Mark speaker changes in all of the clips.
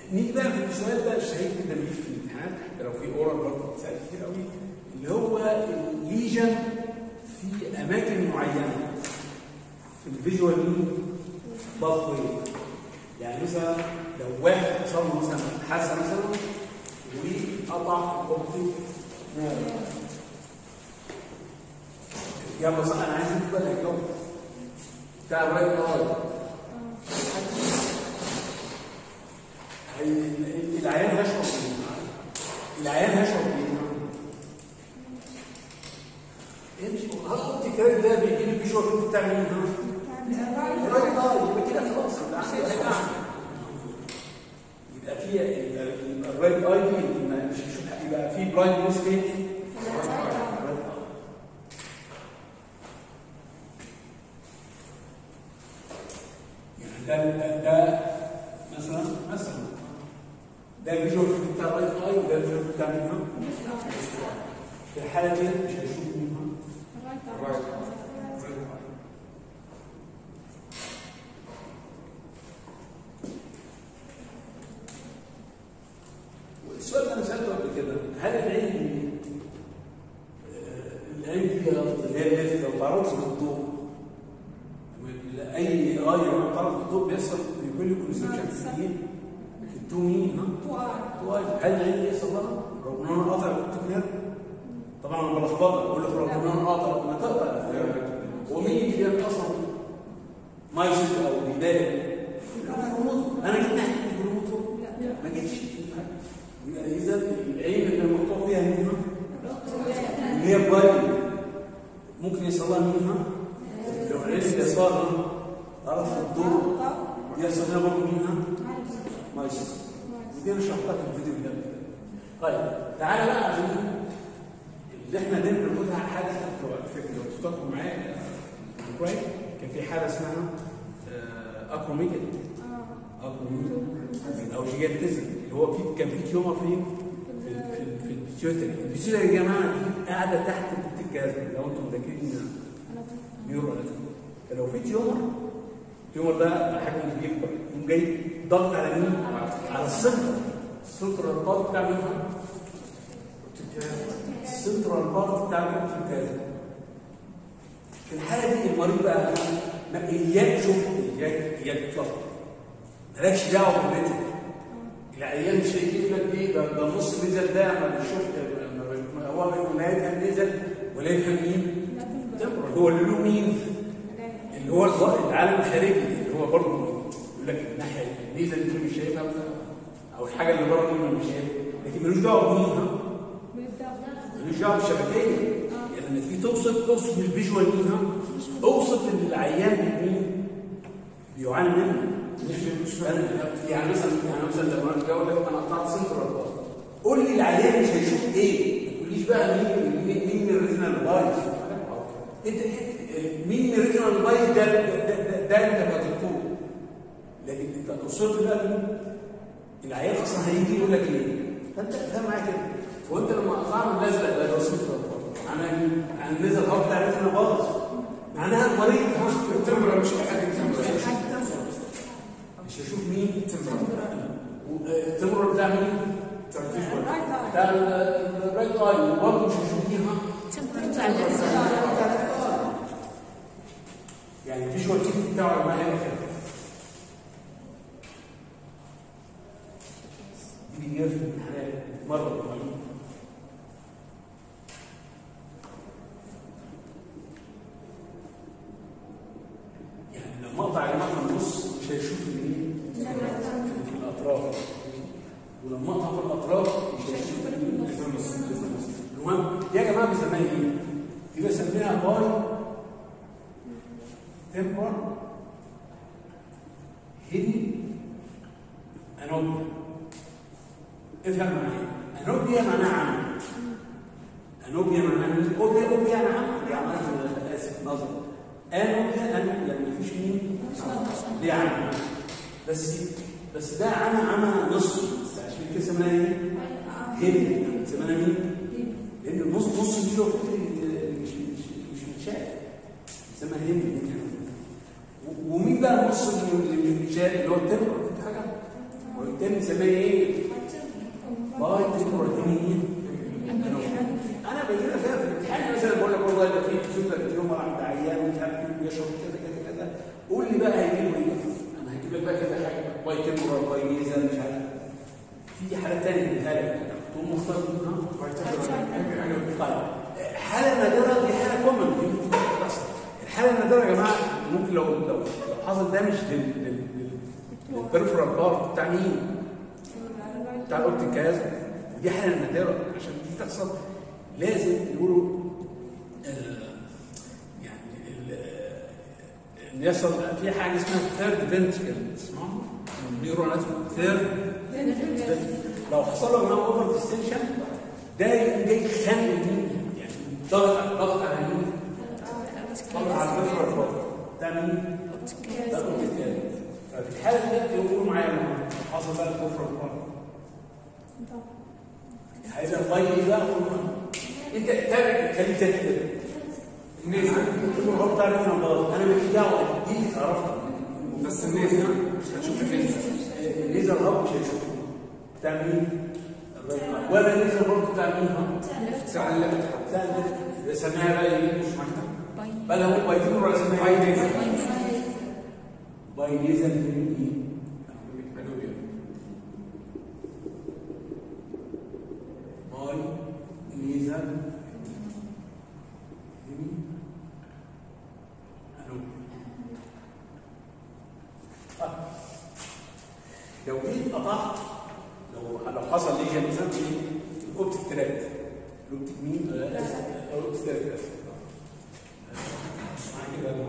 Speaker 1: نيجي بقى في السؤال بقى الشهير جدا بيجي في الامتحانات حتى لو في اورال برضه بتسال كتير قوي اللي هو الليجن في اماكن معينه في الفيجوال باث يعني مثلا لو واحد حصل له مثلا حاسه مثلا وقطع الاوبتيك يلا صح انا عايز انت بقى الجو بتاع الرايت اي هي- العيان هيشرب ايه؟ العيان هيشرب ايه؟ ايه مش هل التكرار ده بيجي لي فيجوال فيلم بتاع مين؟ الرايت اي يبقى كده خلاص يبقى عندي رايت اي يبقى في يبقى يبقى الرايت اي دي ما- مش مش- يبقى في بلايند نوز فين؟ يعني ده ده, ده مثلا مثلا ده فيجوال فيلم بتاع الرايت اي وده فيجوال فيلم بتاع مين؟ في الحاله دي مش هيشوف مين؟ الرايت والسؤال ده انا سالته قبل كده هل العين آه، العين دي اللي هي اللي لو تعرضت للضوء اي اي لما تعرض للضوء بيحصل بيكون له كونسبشن في مين؟ في التو مين ها؟ تو اي هل العين دي يحصل لها؟ رغم ان انا قاطع التكنير طبعا انا بلخبطك بقول لك رغم ان انا قاطع ما تقطع التكنير ومين اللي بيعمل اصلا مايسيت او بدايه انا جيت ناحيه الجلوتو ما جيتش يبقى اذا العين اللي المقطوع فيها منها اللي هي باين ممكن يحصل لها منها لو العين اليسار تعرف الضوء يحصل لها برضه منها مايسيس ودي انا شرحتها في الفيديو اللي قبل كده. طيب تعالى بقى عشان اللي احنا دايما بناخدها حاجه على فكره لو تفتكروا معايا كويس كان في حاله اسمها اكروميجل اكروميجل او جيجانتزم اللي هو في كان في تيومر فين؟ في في في البيتيوتري البيتيوتري يا جماعه دي قاعده تحت الجهاز لو انتم مذاكرين نيورو فلو في تيومر التيومر ده حجمه بيكبر يقوم جاي ضغط على مين؟ على السنتر السنترال بارت بتاع مين؟ السنترال بارت بتاع الجهاز في الحاله دي المريض بقى ما اياك شوف اياك اياك تطلع مالكش دعوه بالريتم العيان مش هيجي يقول لك ايه ده ده نص نزل ده ما بيشوف ما هو لا يفهم نزل ولا يفهم مين تمبر هو اللي له مين اللي هو الض- العالم الخارجي اللي هو برضه يقول لك الناحيه النيزه اللي مش شايفها مثلا او الحاجه اللي بره دي مش شايفها لكن ملوش دعوه بمين ها ملوش دعوه بالشبكيه يعني في توصف توصف بالفيجوال مين ها اوصف ان العيان مين بيعاني منه مش مش أنا- يعني مثلا يعني مثلا لما انا اقول لك انا قطعت سنترال بار قول لي العيان مش هيشوف ايه ما تقوليش بقى مين مين مين من الريتنال بايظ انت إنت- مين من الريتنال بايظ ده ده, ده, ده انت كدكتور لكن انت وصلت بقى مين العيان اصلا هيجي يقول لك ايه فانت فاهم معايا كده وانت لما قطعنا الازرق ده لو سنترال بار معناها ايه؟ يعني نزل الهواء بتاع الريتنال بايظ معناها المريض
Speaker 2: التمرة مش حاجة تمرة
Speaker 1: مش هشوف مين التمر بتاع مين؟ بتاع الرايت اي وبرضه مش هشوف مين ها؟ يعني الفيجوال كيت بتاعه معايا كده دي بيجيبها في الامتحانات مره يعني لما اقطع يا جماعه من النص مش هيشوف مين في الاطراف ولما اقطع في الاطراف مش هيشوف مين في النص المهم يا جماعه بنسميها ايه؟ دي بسميها باي تمبر هيدي انوبيا افهم معايا انوبيا معناها عمى انوبيا معناها مين؟ اوبيا اوبيا يعني عمى يعني أنا اسف نظر انوبيا انوبيا يعني مفيش مين؟ ليه عمى بس بس ده عمى عمى نصفي عشان كده سميناها ايه؟ هيدي سميناها مين؟ لان النص نص دي لو مش مش مش متشاف اسمها هند ومين بقى النص اللي اللي مش متشاف اللي هو التمر في حاجه وبالتالي بنسميها ايه؟ باي تمبرال هيمين انا بجيبها فيها في الامتحان مثلا بقول لك والله ده في سوبر تيومر عند عيان ومش عارف ايه بيشرب كذا كذا كذا قول لي بقى هيجي له ايه؟ انا هجيب لك بقى كذا حاجه باي تمبرال باي ميزان مش عارف في حالات ثانيه مثال تقوم مختار طيب حاله نادره دي حاله كومن دي ممكن تحصل الحاله النادره يا جماعه ممكن لو لو لو حصل دامج للبريفرال بارت بتاع مين؟ بتاع الاوبتيك كاز ودي حاله نادره عشان دي تحصل لازم يقولوا آه، يعني ال- ان يحصل في حاجه اسمها ثيرد فنتركل تسمعوا؟ النيورون ثيرد لو حصل له معاه اوفر ديستنشن ده يقوم جاي خانق مين؟ يعني ضغط ضغط على مين؟ ضغط على البريفرال بارت بتاع مين؟ ده الاوبتيك كاز ففي الحاله دي يقولوا معايا لو حصل بقى البريفرال بارت هيبقى طيب بقى انت تابع خليك تكتب الناس تقول هو بتاع رفع الضغط انا ماليش دعوه دي اللي تعرفها
Speaker 2: بس الناس مش هتشوف فين
Speaker 1: الليزر هاب مش هيشوفه بتاع مين؟ الراجل. ولا الليزر برضه بتاع مين؟ ها؟
Speaker 2: ساعة اللي فتحت
Speaker 1: بتاع الليفت سميها بقى ايه؟ مش مكتب بل هو بايتين ولا سميها
Speaker 2: باي
Speaker 1: ايه؟
Speaker 2: نيزل
Speaker 1: باي نيزل من ايه؟
Speaker 2: مانوبيا
Speaker 1: باي نيزل لو جيت قطعت لو لو حصل ليجن مثلا في الاوبتيك تراك الاوبتيك مين؟ الاوبتيك تراك اسمع كده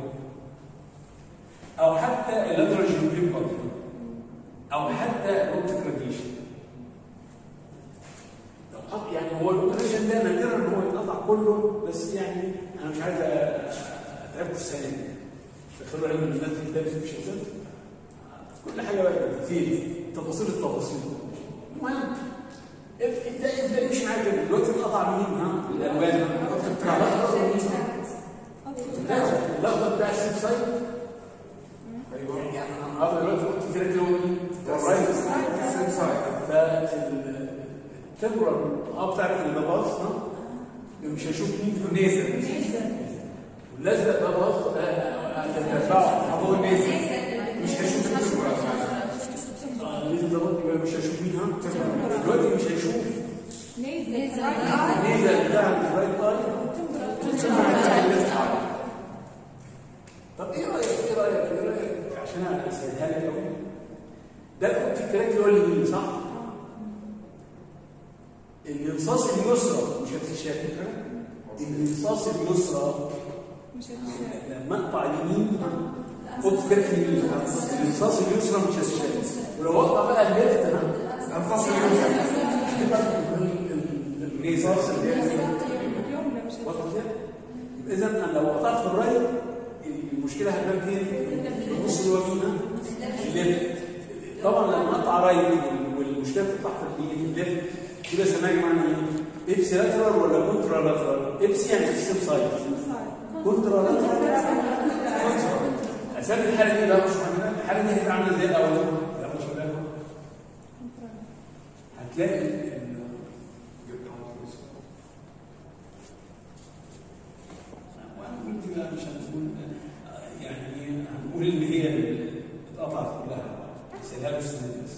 Speaker 1: او حتى اللاترال جيوبريك او حتى الاوبتيك راديشن لو قط- يعني هو الاوبريشن ده نادرا ان هو يتقطع كله بس يعني انا مش عايز أ- اتعبت السنه دي تخيلوا علم الناس اللي بتدرس مش هتسد كل حاجه بقى في تفاصيل التفاصيل المهم اف- انت انت امشي معايا كده دلوقتي اتقطع مين ها الالوان بتاع الاخضر ومين الاخضر بتاع السيب سايد
Speaker 2: ايوه
Speaker 1: يعني انا النهارده دلوقتي قلت كده كده هو مين؟ الرايت
Speaker 2: سيم سايد
Speaker 1: فالتمبرال اه بتعرف ان ده باص ها مش هيشوف مين
Speaker 2: نيزل
Speaker 1: والازرق ده باص هتتبعه
Speaker 2: هو نيزل مش هيشوف التمبرال
Speaker 1: الليزر ده باص يبقى مش هيشوف مين ها دلوقتي مش هيشوف
Speaker 3: نيزل
Speaker 1: الليزر بتاع الرايت اي طب ايه رايك ايه رايك ايه رايك عشان اسهلها لك قوي ده الاوبتيك تراك اللي هو اليمين صح؟ الانصاص اليسرى مش هتشاف الانصاص اليسرى لما اقطع اليمين اوبتيك تراك اليمين الانصاص اليسرى مش هتشاف ولو اقطع بقى الليفت ها
Speaker 2: انفصل يوسف
Speaker 1: الانصاص الليفت واضح ازاي؟ يبقى اذا انا لو قطعت في الرايت المشكله هتبان فين؟ في النص اللي هو فينا الليفت طبعا لما اقطع رايت والمشكله بتطلع في اليمين الليفت يبقى اسمها يا جماعه ايه؟ ابسي لاترال ولا كونترا لاترال؟ ابسي يعني في السيم سايد كونترا لاترال اسامي الحاله دي بقى مش معناها الحاله دي هتبقى عامله ازاي الاول؟ يلا شباب هتلاقي ال- وهنقول دي بقى مش هنقول يعني هنقول ان هي اللي اتقطعت كلها سيلها مش بس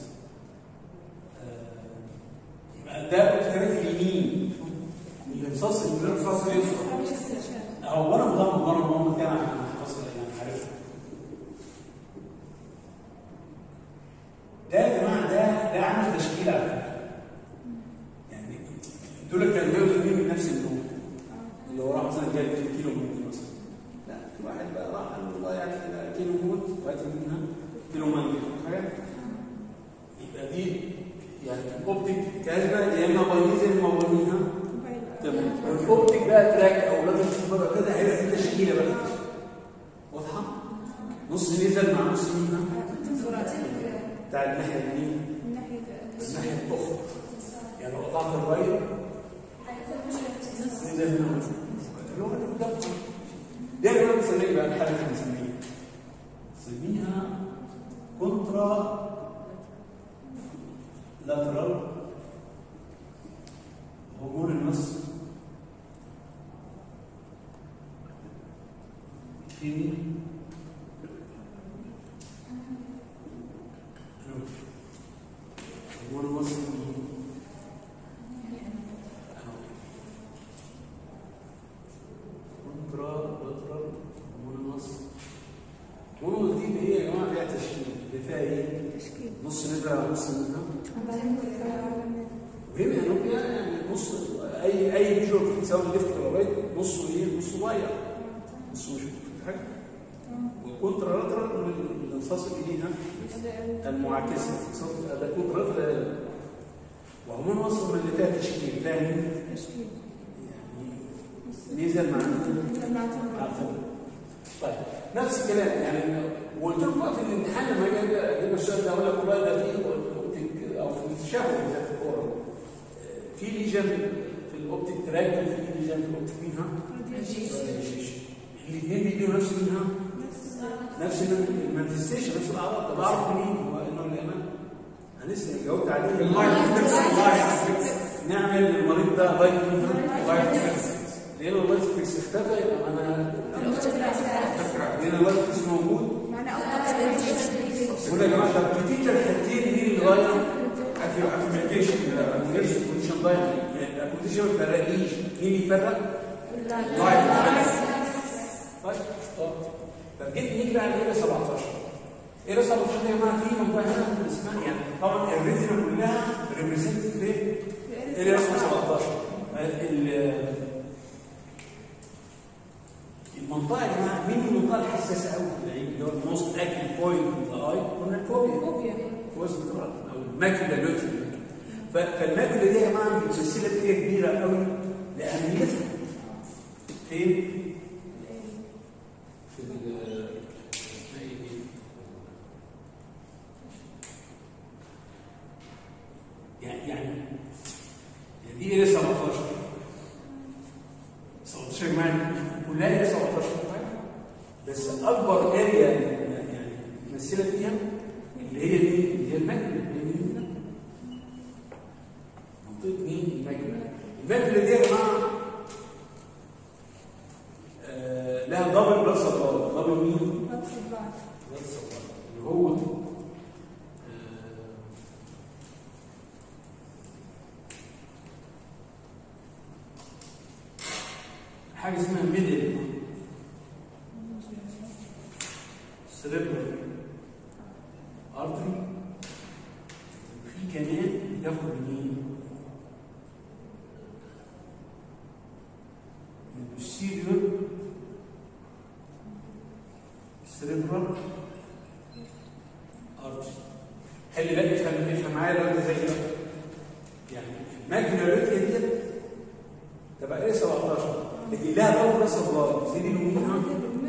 Speaker 1: يبقى ده اختلاف اليمين الانصاص
Speaker 2: الانفصال يوسف
Speaker 1: هو وانا مغمض وانا مغمض كان عشان احفظ يعني عارفها ده يا جماعه ده ده عامل تشكيل على فكره يعني دول كانوا بياخدوا اليمين من نفس اللون اللي هو راح مثلا جايب كيلو موت مثلا لا في واحد بقى راح قال له والله يعني ده كيلو موت وهات منها كيلو مانجا حاجه يبقى دي يعني الاوبتيك كازمه يا اما باينيزا يا اما باينيها تمام الاوبتيك بقى تراك او لازم تشوف بقى كده هيبقى في تشكيله بقى واضحه نص نزل مع نص مين بتاع الناحيه اليمين الناحيه الاخرى يعني لو قطعت الرايت نزل هنا اللي هو اللي قدامكم دي اللي احنا بنسميها بقى الحاله اللي بنسميها نسميها كونترا لاترال هرمون النص كيمي هرمون النص كونترا لاترال هرمون النص هرمون دي اللي هي يا جماعه فيها تشكيل اللي فيها ايه؟
Speaker 3: تشكيل
Speaker 1: نص نبره ونص نبره
Speaker 3: وبعدين في-
Speaker 1: وهنا يعني يعني نص اي اي فيجوال فيلم سواء ليفت ولا رايت نصه ايه؟ نصه ضايع نصه مش في حاجه والكونترا لاترال الانصاص اللي هنا المعاكسه صوت ده كونترا لاترال وعموما وصل من اللي فيها تشكيل فيها مين؟
Speaker 3: تشكيل
Speaker 1: يعني ميزه مع
Speaker 3: نزل مع
Speaker 1: مع
Speaker 3: تمرين.
Speaker 1: الفرق. طيب نفس الكلام يعني وقلت لكم بقى في الامتحان لما اجي اجيب السؤال ده اقول لك والله ده في الاوبتيك او في التشهد بالذات في الكوره في ليجن في الاوبتيك تراك وفي ليجن في الاوبتيك مين ها؟ الاثنين بيجوا نفس مين ها؟ نفس المانفستيشن نفس الاعراض طب اعرف منين هو انه الامان؟ انا لسه جاوبت عليه
Speaker 2: اللايف فيكس اللايف فيكس
Speaker 1: نعمل للمريض ده لايف مين ها؟
Speaker 2: اللايف فيكس
Speaker 1: لان اللايف فيكس اختفى يبقى انا
Speaker 2: فكرة
Speaker 1: لان اللايف فيكس موجود
Speaker 3: معنى أول
Speaker 1: يقول يا جماعه طب كتير الحاجتين مين اللي غير؟
Speaker 2: اكيوميليكيشن
Speaker 1: الفيرست كونديشن ضايع يعني الكونديشن ما بيفرقليش مين يفرق؟
Speaker 2: لايف فيكس
Speaker 1: طيب طب طب جيت نيجي بقى على 17 ايه 17 دي يا جماعه في منطقه هنا اسمها يعني طبعا الريتنا كلها ريبريزنت في ايه رقم 17 ال- المنطقه يا جماعه مين المنطقه الحساسه قوي في العين اللي هو الموست اكل بوينت في الاي قلنا الفوبيا
Speaker 3: فوبيا
Speaker 1: وزن القرآن او الماكله لوتر فالماكله دي يا جماعه متسلسله بطريقه كبيره قوي لاهميتها فين؟ في ال اسمها ايه دي؟ يعني يعني يعني دي ايه 17 17 يا جماعه كلها ايه 17 بس اكبر اريا يعني متمثله فيها اللي هي دي اللي هي الماكله اللي هي مين؟ منطقه مين؟ الماكله الماكله دي يا جماعه آه، لها دبل بلس سبلاي دبل مين؟
Speaker 3: نفس البعض
Speaker 1: بلس سبلاي اللي هو آه، حاجه اسمها ميدل سيريبرال ارتري في كمان بتاخد منين؟ من البوستيريور سيريبرال ارتري خلي بالك افهم افهم معايا لو انت زي ده يعني الماجنالوتيا ديت تبقى ايه 17 لكن لها بقى بلس سبلاي زي دي اليمين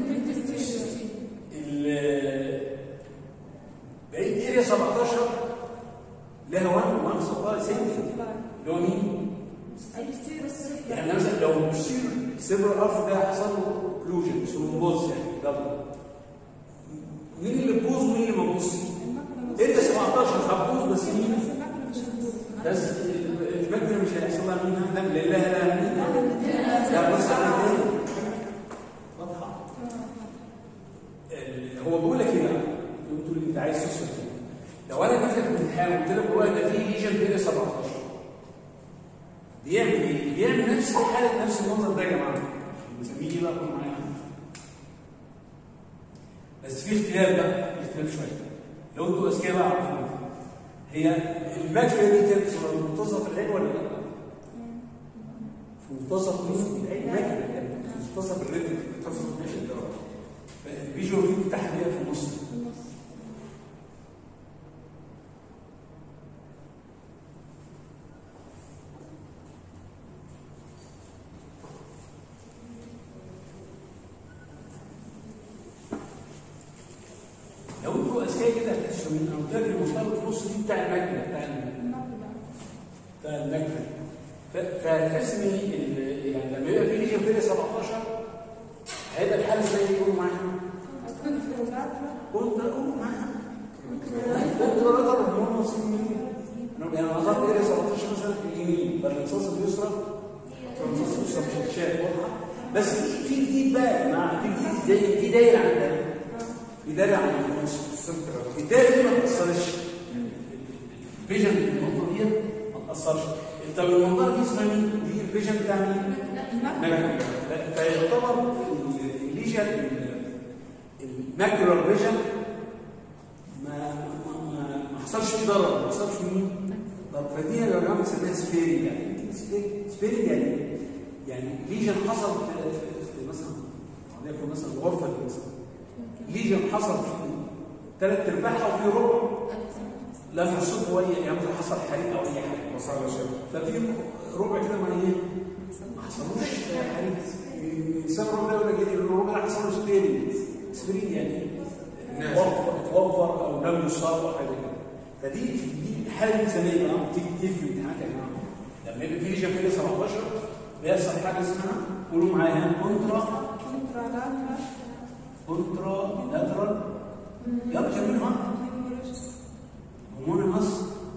Speaker 1: ال- بقيت اريا 17 لها 1 1 سبلاي سيلف اللي هو مين؟ يعني مثلا لو بصير سيبر الارف ده حصل له كلوجن اسمه بوز يعني دبل مين اللي بوز ومين اللي ما بوز؟ انت 17 هتبوظ بس مين؟ بس المجد مش هيحصل لها منها دم لله لا منها لا بص على تاني واضحه ال- هو بيقول لك ايه بقى؟ انت بتقول انت عايز تسال كده لو انا جيت لك امتحان وقلت لك والله ده في ليجن كده 17 بيعمل ايه؟ بيعمل نفس الحاله نفس المنظر ده يا جماعه بنسميه ايه بقى كله معايا بس في اختلاف بقى في اختلاف شويه لو انتوا اذكياء بقى عارفين هي الماكله دي كانت في منتصف العين ولا لا؟ في منتصف مين؟ العين ماكله كانت في منتصف الريتم في منتصف ماشي الدورة الفيجوال فيد بتاعها بيبقى في النص لو انتوا اذكياء كده هتحسوا من او تلاقي المنطقه في النص دي بتاع الماكله بتاع ال- بتاع الماكله ف- فهتحس ان ال- يعني لما يبقى في ليجن كده 17 هيبقى الحاله ازاي يقولوا معاها؟ كنت اقول معاها كنت رادر هرمون وصيني انا المصاص اليسرى المصاص اليسرى مش هتشاف واضحه بس في في جديد بقى يا جماعه في جديد زي في دايره عندنا في دايره عند النص الدايره دي ما تاثرش الفيجن في النقطه دي ما تاثرش طب المنظره دي اسمها مين؟ دي الفيجن بتاع مين؟ ماكرو فيعتبر الليجن الماكرو فيجن ما ما ما ما حصلش فيه ضرر ما حصلش فيه مين؟ طب فدي يا جماعه بنسميها سبيرنج يعني سبيرنج يعني يعني ليجن حصل في, في, في مثلا وليكن مثلا غرفه مثلا ليجن حصل في ثلاث ارباعها وفي ربع لم يصب اي يعني مثلا حصل حريق او اي حاجه
Speaker 2: وصل شيء
Speaker 1: ففي ربع كده ما ايه ما حصلوش حريق يسمى الربع ده ولا جديد الربع ده حصل له سبيرنج سبيرنج يعني
Speaker 2: ناشف.
Speaker 1: اتوفر اتوفر او لم يصاب او حاجه كده فدي دي حاله انسانيه بقى بتيجي كتير في الامتحانات يا جماعه لما يبقى في ليجن في 17 بيحصل حاجه اسمها قولوا معايا كونترا
Speaker 3: Contralateral
Speaker 1: كونترا لاترال يلا كملوا ها
Speaker 3: hemorrhage.
Speaker 1: هومونيمس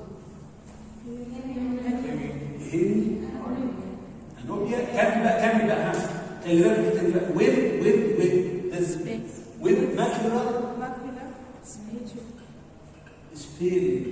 Speaker 1: هيمي انوبيا كم بقى كم بقى ها خلي بالك من الحتة دي بقى ويب ويب ويب ده ويب ماكيولار
Speaker 3: Macular. Speech.
Speaker 1: سبيرنج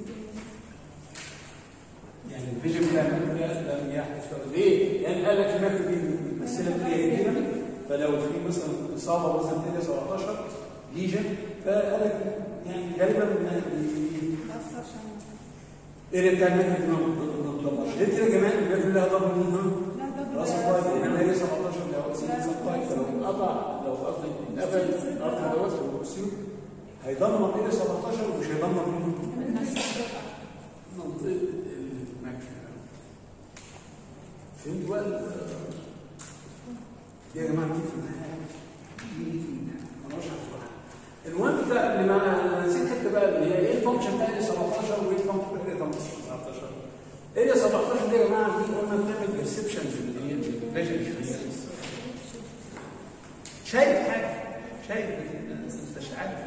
Speaker 1: يعني الفيجن بتاع الماكيولا لم يحدث له ليه؟ لان قال لك الماكيولا دي ممثله ايه كده فلو في مثلا اصابه مثلا تانية 17 ليجن فقال لك يعني غالبا ما-
Speaker 3: أثر شمال.
Speaker 1: الاريا بتاع الماكيولا دي ما بتدمرش غير كده كمان الماكيولا لها ضرب مين ها؟
Speaker 3: لا ده
Speaker 1: راس الطايف انما هي 17 لو سيدي الطايف لو انقطع لو قفل قفل الارض دوت او السيوف هيدمر الى 17 ومش هيدمر مين؟ منطقة المكة فهمت بقى ال- دي يا جماعة دي في الامتحان دي في الامتحان أنا مش هشرحها المهم ده قبل ما أنا نسيت حتة بقى اللي هي ايه الفانكشن بتاع ال 17 وايه الفانكشن بتاع ال 19 اريا 17 دي يا جماعة دي قلنا بنعمل بيرسبشن اللي هي الفيجن شايف حاجة شايف انت مش عارف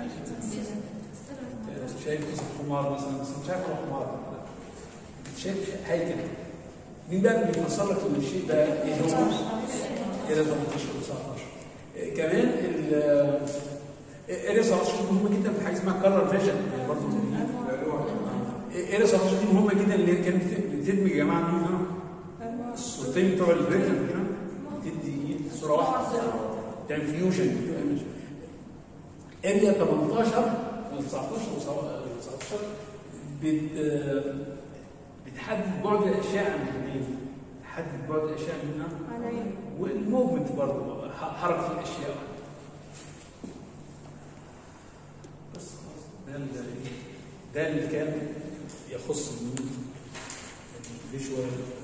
Speaker 1: شايف مثلا حمار مثلا بس مش عارف هو حمار شايف هيكل مين بقى اللي بيفسر لك ان الشيء ده ايه هو؟ الى 18 و 19 إيه كمان ال الى 17 دي مهمه جدا في حاجه اسمها كلر فيجن برضه الى 17 دي مهمه جدا اللي هي كانت بتدمج يا جماعه مين ها؟ الصورتين بتوع الفيجن هنا تدي صوره واحده تعمل فيوجن اريا 18 و 19 و 19 بت بتحدد بعد الاشعه من العين تحدد بعد الاشعه منها
Speaker 3: على
Speaker 1: والموفمنت برضه ح- حركه الاشياء بس خلاص ده اللي ده اللي كان يخص الفيجوال